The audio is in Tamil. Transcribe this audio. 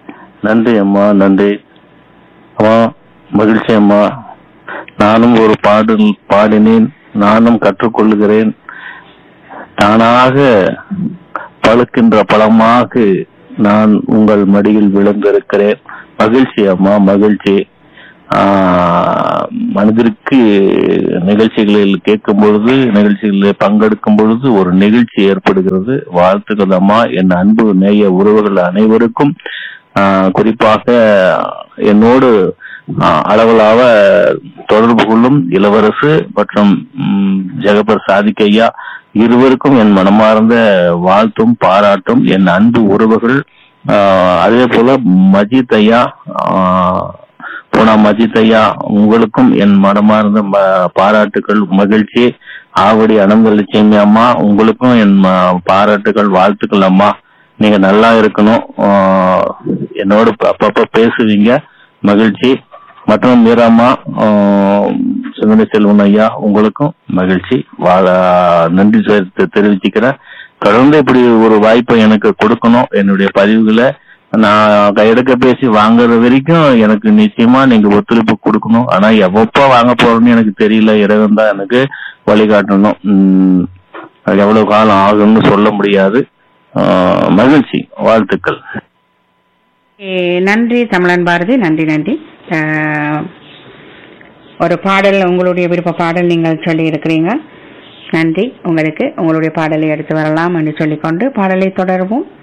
நன்றி அம்மா நன்றி அம்மா மகிழ்ச்சி அம்மா நானும் ஒரு பாடல் பாடினேன் நானும் கற்றுக்கொள்கிறேன் தானாக பழுக்கின்ற பழமாக நான் உங்கள் மடியில் விழுந்திருக்கிறேன் மகிழ்ச்சி அம்மா மகிழ்ச்சி ஆஹ், மனதிற்கு நிகழ்ச்சிகளில் கேட்கும் பொழுது நிகழ்ச்சிகளில் பங்கெடுக்கும் பொழுது ஒரு நிகழ்ச்சி ஏற்படுகிறது வாழ்த்துக்கள் அம்மா என் அன்பு நேய உறவுகள் அனைவருக்கும் ஆஹ், குறிப்பாக என்னோடு ஆஹ், அளவலாவ தொடர்பு கொள்ளும் இளவரசு மற்றும் ம், ஜெகபர் சாதிக் ஐயா இருவருக்கும் என் மனமார்ந்த வாழ்த்தும் பாராட்டும் என் அன்பு உறவுகள் ஆஹ், அதே போல மஜித் ஐயா ஆஹ், பூனா மஜித் ஐயா உங்களுக்கும் என் மனமார்ந்த ம- பாராட்டுகள் மகிழ்ச்சி ஆவடி அனந்தலட்சுமி அம்மா உங்களுக்கும் என் ம- பாராட்டுகள் வாழ்த்துக்கள் அம்மா நீங்க நல்லா இருக்கணும் ஆஹ், என்னோட அப்பப்ப பேசுவீங்க மகிழ்ச்சி மற்றும் மீராம்மா ஆஹ், சிந்தனை செல்வன் ஐயா உங்களுக்கும் மகிழ்ச்சி வாழ நன்றி தெ- தெரிவிச்சுக்கிறேன் தொடர்ந்து இப்படி ஒரு வாய்ப்பை எனக்கு கொடுக்கணும் என்னுடைய பதிவுகளை நான் கையெடுக்க பேசி வாங்குற வரைக்கும் எனக்கு நிச்சயமா நீங்க ஒத்துழைப்பு கொடுக்கணும் ஆனா எப்ப வாங்க போறேன்னு எனக்கு தெரியல இறைவன் தான் எனக்கு வழிகாட்டணும் உம், அது எவ்வளவு காலம் ஆகும்னு சொல்ல முடியாது ஆஹ், மகிழ்ச்சி வாழ்த்துக்கள் ஏ, நன்றி தமிழன் பாரதி நன்றி நன்றி அஹ், ஒரு பாடல் உங்களுடைய விருப்ப பாடல் நீங்கள் சொல்லி இருக்கிறீங்க நன்றி உங்களுக்கு உங்களுடைய பாடலை எடுத்து வரலாம் என்று சொல்லிக்கொண்டு பாடலை தொடருவோம்